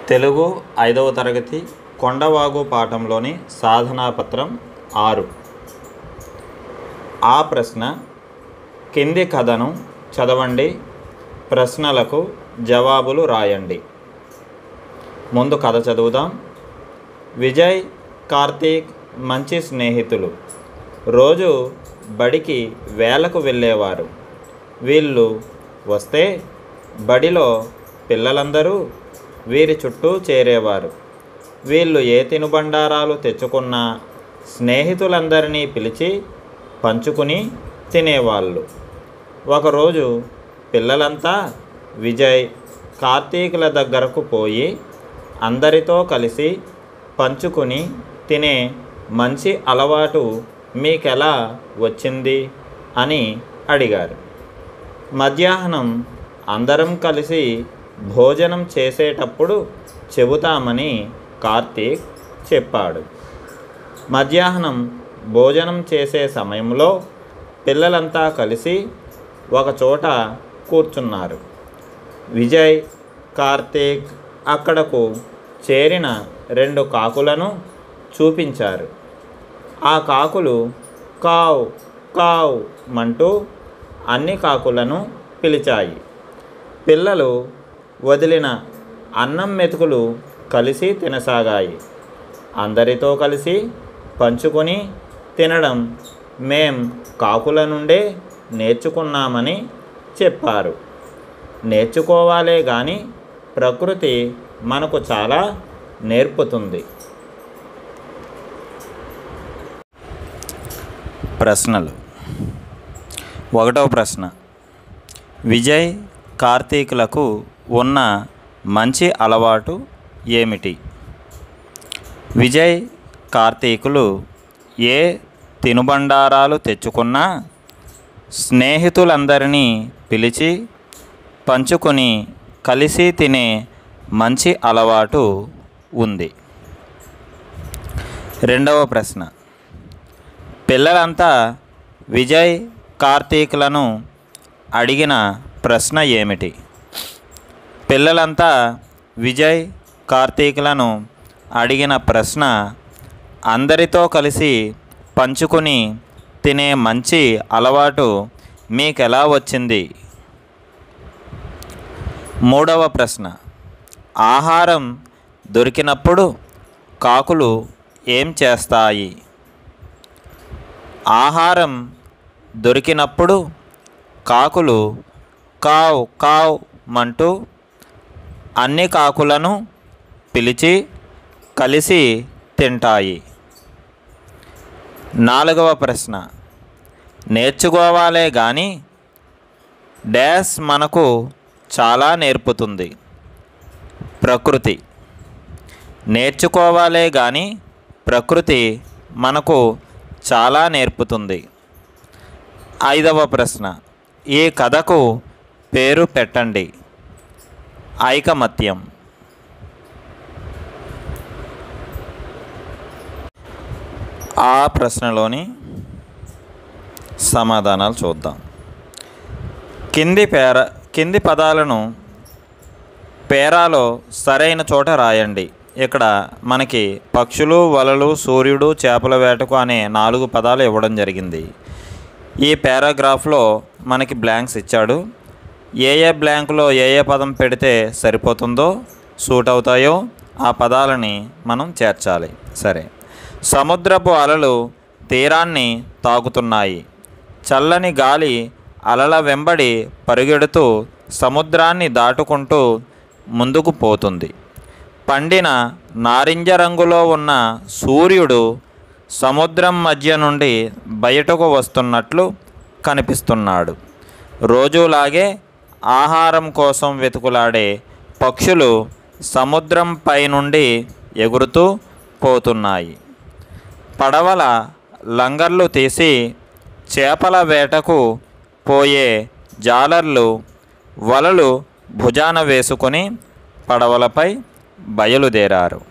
తెలుగు ఐదవ తరగతి కొండవాగు పాఠంలోని సాధనాపత్రం ఆరు ఆ ప్రశ్న కింది కథను చదవండి ప్రశ్నలకు జవాబులు రాయండి ముందు కథ చదువుదాం విజయ్ కార్తీక్ మంచి స్నేహితులు రోజు బడికి వేలకు వెళ్ళేవారు వీళ్ళు వస్తే బడిలో పిల్లలందరూ వీరి చుట్టూ చేరేవారు వీళ్ళు ఏ తినుబండారాలు తెచ్చుకున్నా స్నేహితులందరినీ పిలిచి పంచుకుని తినేవాళ్ళు ఒకరోజు పిల్లలంతా విజయ్ కార్తీకుల దగ్గరకు పోయి అందరితో కలిసి పంచుకుని తినే మంచి అలవాటు మీకెలా వచ్చింది అని అడిగారు మధ్యాహ్నం అందరం కలిసి భోజనం చేసేటప్పుడు చెబుతామని కార్తీక్ చెప్పాడు మధ్యాహ్నం భోజనం చేసే సమయంలో పిల్లలంతా కలిసి ఒకచోట కూర్చున్నారు విజయ్ కార్తీక్ అక్కడకు చేరిన రెండు కాకులను చూపించారు ఆ కాకులు కావ్ కావ్ మంటూ అన్ని కాకులను పిలిచాయి పిల్లలు వదిలిన అన్నం మెతుకులు కలిసి తినసాగాయి అందరితో కలిసి పంచుకొని తినడం మేం కాకుల నుండే నేర్చుకున్నామని చెప్పారు నేర్చుకోవాలే కానీ ప్రకృతి మనకు చాలా నేర్పుతుంది ప్రశ్నలు ఒకటవ ప్రశ్న విజయ్ కార్తీకులకు ఉన్న మంచి అలవాటు ఏమిటి విజయ్ కార్తీకులు ఏ తినుబండారాలు తెచ్చుకున్నా స్నేహితులందరినీ పిలిచి పంచుకొని కలిసి తినే మంచి అలవాటు ఉంది రెండవ ప్రశ్న పిల్లలంతా విజయ్ కార్తీకులను అడిగిన ప్రశ్న ఏమిటి పిల్లలంతా విజయ్ కార్తీకులను అడిగిన ప్రశ్న అందరితో కలిసి పంచుకుని తినే మంచి అలవాటు మీకెలా వచ్చింది మూడవ ప్రశ్న ఆహారం దొరికినప్పుడు కాకులు ఏం చేస్తాయి ఆహారం దొరికినప్పుడు కాకులు కావ్ కావ్ మంటూ అన్ని కాకులను పిలిచి కలిసి తింటాయి నాలుగవ ప్రశ్న నేర్చుకోవాలే కానీ డాష్ మనకు చాలా నేర్పుతుంది ప్రకృతి నేర్చుకోవాలే కానీ ప్రకృతి మనకు చాలా నేర్పుతుంది ఐదవ ప్రశ్న ఈ కథకు పేరు పెట్టండి ఐకమత్యం ఆ ప్రశ్నలోని సమాధానాలు చూద్దాం కింది పేర కింది పదాలను పేరాలో సరైన చోట రాయండి ఇక్కడ మనకి పక్షులు వలలు సూర్యుడు చేపల వేటకు అనే నాలుగు పదాలు ఇవ్వడం జరిగింది ఈ పారాగ్రాఫ్లో మనకి బ్లాంక్స్ ఇచ్చాడు ఏ ఏ బ్లాంక్లో ఏ ఏ పదం పెడితే సరిపోతుందో సూట్ అవుతాయో ఆ పదాలని మనం చేర్చాలి సరే సముద్రపు అలలు తీరాన్ని తాకుతున్నాయి చల్లని గాలి అలల వెంబడి పరుగెడుతూ సముద్రాన్ని దాటుకుంటూ ముందుకు పోతుంది పండిన నారింజ రంగులో ఉన్న సూర్యుడు సముద్రం మధ్య నుండి బయటకు వస్తున్నట్లు కనిపిస్తున్నాడు రోజులాగే ఆహారం కోసం వెతుకులాడే పక్షులు సముద్రంపై నుండి ఎగురుతూ పోతున్నాయి పడవల లంగర్లు తీసి చేపల వేటకు పోయే జాలర్లు వలలు భుజాన వేసుకొని పడవలపై బయలుదేరారు